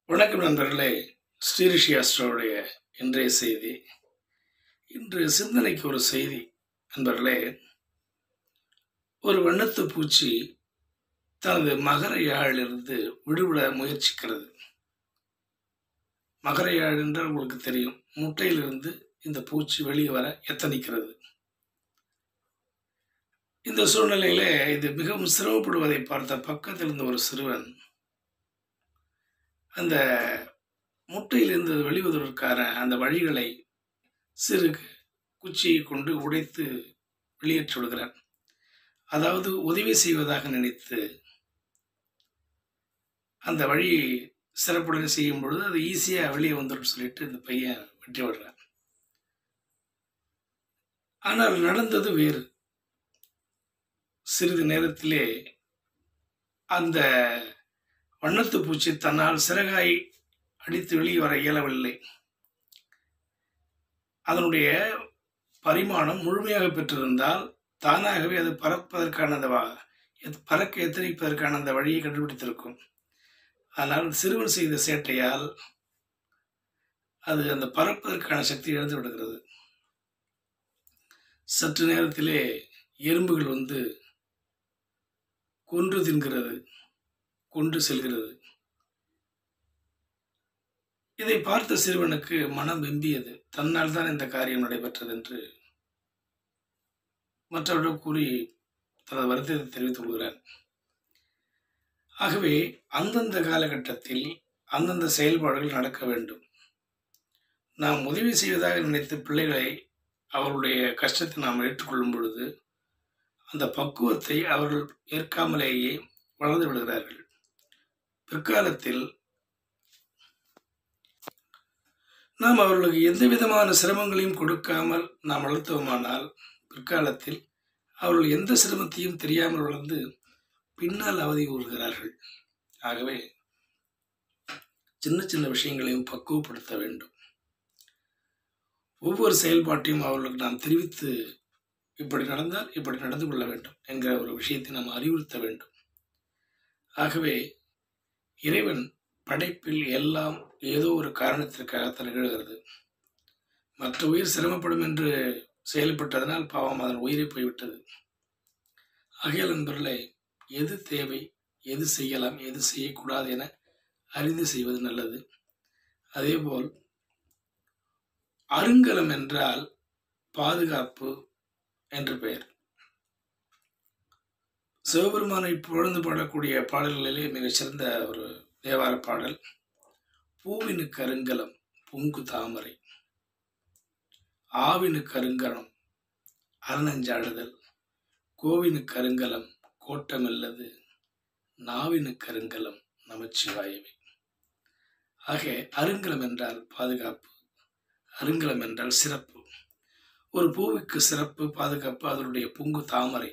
வணக்கம் நண்பர்களே ஸ்ரீரிஷி அஸ்ட்ரோடைய இன்றைய செய்தி இன்று சிந்தனைக்கு ஒரு செய்தி நண்பர்களே ஒரு வண்ணத்து பூச்சி தனது மகர யாழிலிருந்து விடுபட முயற்சிக்கிறது மகர யாழ் என்றால் உங்களுக்கு தெரியும் முட்டையிலிருந்து இந்த பூச்சி வெளியே வர எத்தனிக்கிறது இந்த சூழ்நிலையில இது மிகவும் சிரமப்படுவதை பார்த்த பக்கத்தில் இருந்த ஒரு சிறுவன் அந்த முட்டையிலிருந்து வெளிவதற்கான அந்த வழிகளை சிறு குச்சியை கொண்டு உடைத்து வெளியேற்றி விடுகிறான் அதாவது உதவி செய்வதாக நினைத்து அந்த வழியை சிறப்புடன் செய்யும் பொழுது அது ஈஸியாக வெளியே வந்துடும் சொல்லிட்டு இந்த பையன் வெட்டி விடுறான் ஆனால் நடந்தது வேறு சிறிது நேரத்திலே அந்த வண்ணத்து பூச்சி தன்னால் சிறகாய் அடித்து வெளியே வர இயலவில்லை அதனுடைய பரிமாணம் முழுமையாக பெற்றிருந்தால் தானாகவே அது பறப்பதற்கான அந்த வா- எத்- பறக்க எத்தனிப்பதற்கான அந்த வழியை கண்டுபிடித்திருக்கும் ஆனால் சிறுவன் செய்த சேட்டையால் அது அந்த பறப்பதற்கான சக்தி இழந்து விடுகிறது சற்று நேரத்திலே எறும்புகள் வந்து கொன்று தின்கிறது கொண்டு செல்கிறது இதை பார்த்த சிறுவனுக்கு மனம் வெம்பியது தன்னால் தான் இந்த காரியம் நடைபெற்றது என்று மற்றவர்கள் கூறி தனது வருத்தத்தை தெரிவித்துக் கொள்கிறார் ஆகவே அந்தந்த காலகட்டத்தில் அந்தந்த செயல்பாடுகள் நடக்க வேண்டும் நாம் உதவி செய்வதாக நினைத்த பிள்ளைகளை அவர்களுடைய கஷ்டத்தை நாம் ஏற்றுக்கொள்ளும் பொழுது அந்த பக்குவத்தை அவர்கள் ஏற்காமலேயே வளர்ந்து விடுகிறார்கள் பிற்காலத்தில் நாம் அவர்களுக்கு எந்த விதமான சிரமங்களையும் கொடுக்காமல் நாம் வளர்த்தோமானால் பிற்காலத்தில் அவர்கள் எந்த சிரமத்தையும் தெரியாமல் வளர்ந்து பின்னால் அவதி கூறுகிறார்கள் ஆகவே சின்ன சின்ன விஷயங்களையும் பக்குவப்படுத்த வேண்டும் ஒவ்வொரு செயல்பாட்டையும் அவர்களுக்கு நாம் தெரிவித்து இப்படி நடந்தால் இப்படி நடந்து கொள்ள வேண்டும் என்கிற ஒரு விஷயத்தை நாம் அறிவுறுத்த வேண்டும் ஆகவே இறைவன் படைப்பில் எல்லாம் ஏதோ ஒரு காரணத்திற்காக நிகழ்கிறது மற்ற உயிர் சிரமப்படும் என்று செயல்பட்டதனால் பாவம் அதன் உயிரை போய்விட்டது ஆகையால் நண்பர்களே எது தேவை எது செய்யலாம் எது செய்யக்கூடாது என அறிந்து செய்வது நல்லது அதேபோல் அருங்கலம் என்றால் பாதுகாப்பு என்று பெயர் சிவபெருமானை புகழ்ந்து பாடக்கூடிய பாடல்களிலே மிகச்சிறந்த ஒரு தேவார பாடல் பூவினு கருங்கலம் பொங்கு தாமரை ஆவினு கருங்கலம் அரணஞ்சாடுதல் கோவினு கருங்கலம் கோட்டமில்லது நாவினு கருங்கலம் நமச்சிவாயவே ஆக அருங்கலம் என்றால் பாதுகாப்பு அருங்கலம் என்றால் சிறப்பு ஒரு பூவுக்கு சிறப்பு பாதுகாப்பு அதனுடைய பொங்கு தாமரை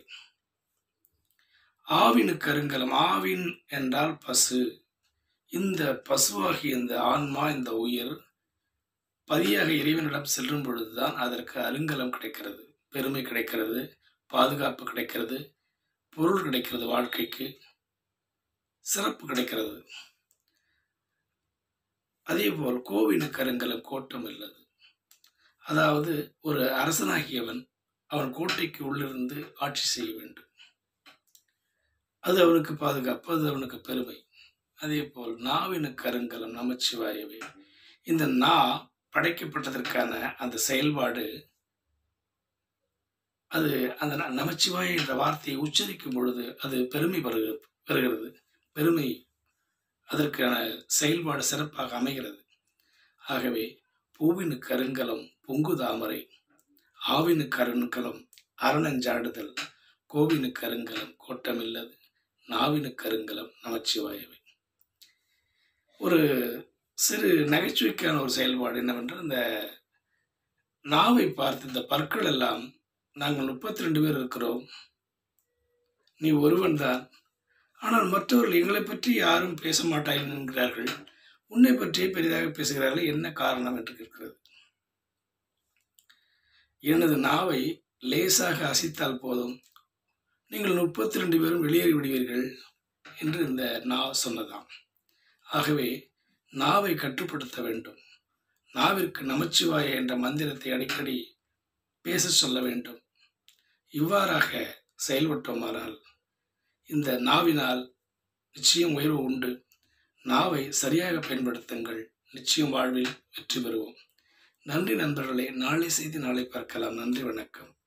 ஆவினு கருங்கலம் ஆவின் என்றால் பசு இந்த பசுவாகிய இந்த ஆன்மா இந்த உயிர் பதியாக இறைவனிடம் செல்லும் பொழுதுதான் அதற்கு அருங்கலம் கிடைக்கிறது பெருமை கிடைக்கிறது பாதுகாப்பு கிடைக்கிறது பொருள் கிடைக்கிறது வாழ்க்கைக்கு சிறப்பு கிடைக்கிறது அதேபோல் கோவினு கருங்கலம் கோட்டம் இல்லது அதாவது ஒரு அரசனாகியவன் அவன் கோட்டைக்கு உள்ளிருந்து ஆட்சி செய்ய வேண்டும் அது அவனுக்கு பாதுகாப்பு அது அவனுக்கு பெருமை அதே போல் நாவினு கருங்கலம் நமச்சிவாயவே இந்த நா படைக்கப்பட்டதற்கான அந்த செயல்பாடு அது அந்த ந- நமச்சிவாய என்ற வார்த்தையை உச்சரிக்கும் பொழுது அது பெருமை பெறுகிறது பெறுகிறது பெருமை அதற்கான செயல்பாடு சிறப்பாக அமைகிறது ஆகவே பூவினு கருங்கலம் பொங்கு தாமரை ஆவினு கருங்கலம் அரணஞ்சாடுதல் கோவினு கருங்கலம் கோட்டமில்லது நாவினு கருங்கலம் நமச்சிவாயவை ஒரு சிறு நகைச்சுவைக்கான ஒரு செயல்பாடு என்னவென்றால் இந்த நாவை பார்த்து இந்த பற்கள் எல்லாம் நாங்கள் முப்பத்தி ரெண்டு பேர் இருக்கிறோம் நீ ஒருவன் தான் ஆனால் மற்றவர்கள் எங்களை பற்றி யாரும் பேச மாட்டார்கள் என்கிறார்கள் உன்னை பற்றியே பெரிதாக பேசுகிறார்கள் என்ன காரணம் என்று கேட்கிறது எனது நாவை லேசாக அசைத்தால் போதும் நீங்கள் முப்பத்தி ரெண்டு பேரும் வெளியேறி விடுவீர்கள் என்று இந்த நா சொன்னதாம் ஆகவே நாவை கட்டுப்படுத்த வேண்டும் நாவிற்கு நமச்சிவாய என்ற மந்திரத்தை அடிக்கடி பேச சொல்ல வேண்டும் இவ்வாறாக செயல்பட்டோமானால் இந்த நாவினால் நிச்சயம் உயர்வு உண்டு நாவை சரியாக பயன்படுத்துங்கள் நிச்சயம் வாழ்வில் வெற்றி பெறுவோம் நன்றி நண்பர்களே நாளை செய்தி நாளை பார்க்கலாம் நன்றி வணக்கம்